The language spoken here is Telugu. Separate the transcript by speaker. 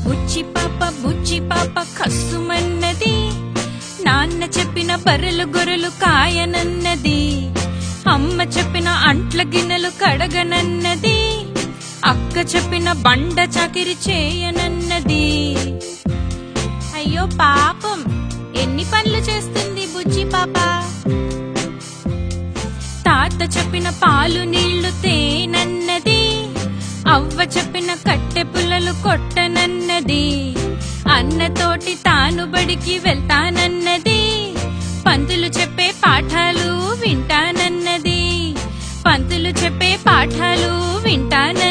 Speaker 1: బుచ్చి పాప బుచ్చి పాప కస్సుమన్నది నాన్న చెప్పిన బర్రెలు గొర్రెలు కాయనన్నది అమ్మ చెప్పిన అంట్ల గిన్నెలు కడగనన్నది అక్క చెప్పిన బండ చాకిరి చేయనన్నది అయ్యో పాపం ఎన్ని పనులు చేస్తుంది బుజ్జి పాప తాత చెప్పిన పాలు నీళ్లు తేనన్నది అవ్వ చెప్పిన కట్టె పుల్లలు కొట్టనన్నది అన్నతోటి తాను బడికి వెళ్తానన్నది పంతులు చెప్పే పాఠాలు వింటానన్నది పంతులు చెప్పే పాఠాలు వింటానన్నది